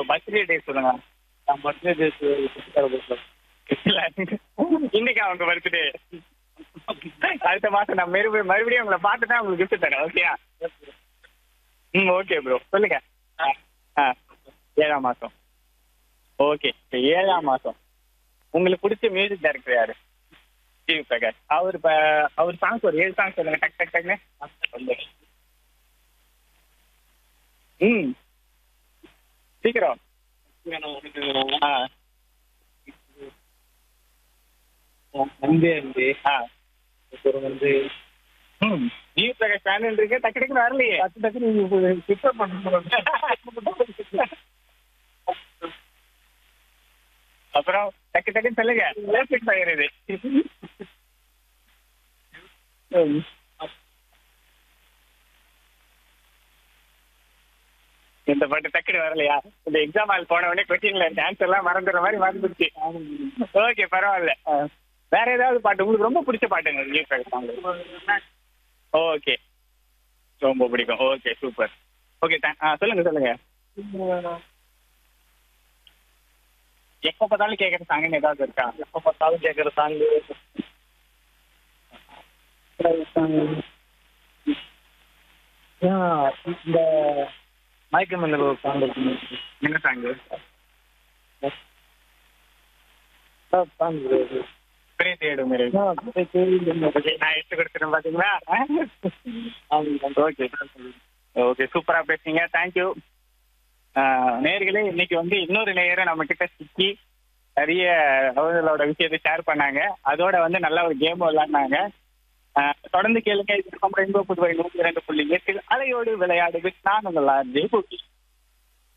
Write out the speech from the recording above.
birthday day சொல்லுங்க நான் birthday days இல்ல, இன்னைக்கு அவங்க பர்த்டே அடுத்த மாசம் நான் மறுபடியும் மறுபடியும் உங்களை பார்த்து தான் உங்களுக்கு gift தரேன் ஓகேயா ம் ஓகே ப்ரோ சொல்லுங்க ஆ, ஆ ஏழாம் மாசம் ஓகே இப்போ ஏழாம் மாசம் உங்களுக்கு பிடிச்ச மியூசிக் டைரக்டர் யாரு ஜிவி பிரகாஷ் அவர் இப்போ அவர் சாங்ஸ் ஒரு ஏழு சாங்ஸ் சொல்லுங்க டக் டக் டக்னு ம் சீக்கிரம் ஆ அன்பே அன்பே ஆ அப்புறம் வந்து ம் ஜிவி பிரகாஷ் ஃபேன் இருக்கு டக்கு டக்குன்னு வரலையே டக்கு டக்கு நீங்க பிக்கப் பண்ணுங்க அப்புறம் டக்கு டக்குன்னு சொல்லுங்க எலக்ட்ரிக் ஃபயர் இது இந்த பாட்டு டக்குனு வரலையா இந்த எக்ஸாம் ஹால் போன உடனே கொஸ்டின்ல ஆன்சர் எல்லாம் மறந்துடுற மாதிரி மறந்துடுச்சு ஓகே பரவாயில்ல வேற ஏதாவது பாட்டு உங்களுக்கு ரொம்ப பிடிச்ச பாட்டுங்க ஜிவி பிரகாஷ் ஓகே ரொம்ப பிடிக்கும் ஓகே சூப்பர் ஓகே சொல்லுங்க சொல்லுங்க எப்ப பார்த்தாலும் கேட்கற சாங்னு ஏதாவது இருக்கா எப்ப பார்த்தாலும் கேட்குற சாங்கு இந்த மயக்க மண்டல ஒரு சாங் இருக்கு என்ன சாங்கு சாங் பெரிய தேடு மேரே ஓகே நான் எடுத்து கொடுத்துறேன் பாத்தீங்களா ஓகே ஓகே சூப்பரா பேசுனீங்க தேங்க்யூ நேர்களே இன்னைக்கு வந்து இன்னொரு நேயரை நம்ம கிட்ட சிக்கி நிறைய அவங்களோட விஷயத்தை ஷேர் பண்ணாங்க அதோட வந்து நல்ல ஒரு கேம் விளையாடினாங்க ஆஹ் தொடர்ந்து கேளுங்க இது நம்ம ரெயின்போ புதுவை நூற்றி ரெண்டு புள்ளி எட்டில் அலையோடு விளையாடு நான் உங்கள் ஆர்ஜே